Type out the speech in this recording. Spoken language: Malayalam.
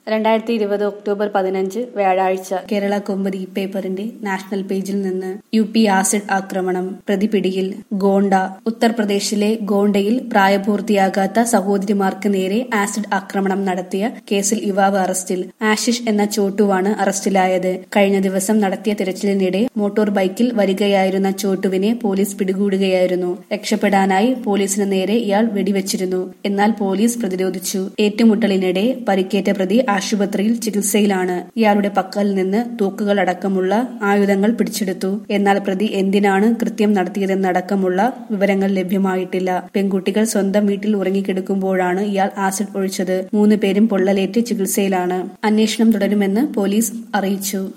രണ്ടായിരത്തി ഇരുപത് ഒക്ടോബർ പതിനഞ്ച് വ്യാഴാഴ്ച കേരള കൗമുദി പേപ്പറിന്റെ നാഷണൽ പേജിൽ നിന്ന് യു പി ആസിഡ് ആക്രമണം പ്രതി പിടിയിൽ ഗോണ്ട ഉത്തർപ്രദേശിലെ ഗോണ്ടയിൽ പ്രായപൂർത്തിയാകാത്ത സഹോദരിമാർക്ക് നേരെ ആസിഡ് ആക്രമണം നടത്തിയ കേസിൽ യുവാവ് അറസ്റ്റിൽ ആശിഷ് എന്ന ചോട്ടുവാണ് അറസ്റ്റിലായത് കഴിഞ്ഞ ദിവസം നടത്തിയ തിരച്ചിലിനിടെ മോട്ടോർ ബൈക്കിൽ വരികയായിരുന്ന ചോട്ടുവിനെ പോലീസ് പിടികൂടുകയായിരുന്നു രക്ഷപ്പെടാനായി പോലീസിന് നേരെ ഇയാൾ വെടിവെച്ചിരുന്നു എന്നാൽ പോലീസ് പ്രതിരോധിച്ചു ഏറ്റുമുട്ടലിനിടെ പരിക്കേറ്റ പ്രതി ആശുപത്രിയിൽ ചികിത്സയിലാണ് ഇയാളുടെ പക്കൽ നിന്ന് തൂക്കുകൾ അടക്കമുള്ള ആയുധങ്ങൾ പിടിച്ചെടുത്തു എന്നാൽ പ്രതി എന്തിനാണ് കൃത്യം നടത്തിയതെന്നടക്കമുള്ള വിവരങ്ങൾ ലഭ്യമായിട്ടില്ല പെൺകുട്ടികൾ സ്വന്തം വീട്ടിൽ ഉറങ്ങിക്കിടക്കുമ്പോഴാണ് ഇയാൾ ആസിഡ് ഒഴിച്ചത് മൂന്ന് പേരും പൊള്ളലേറ്റ് ചികിത്സയിലാണ് അന്വേഷണം തുടരുമെന്ന് പോലീസ് അറിയിച്ചു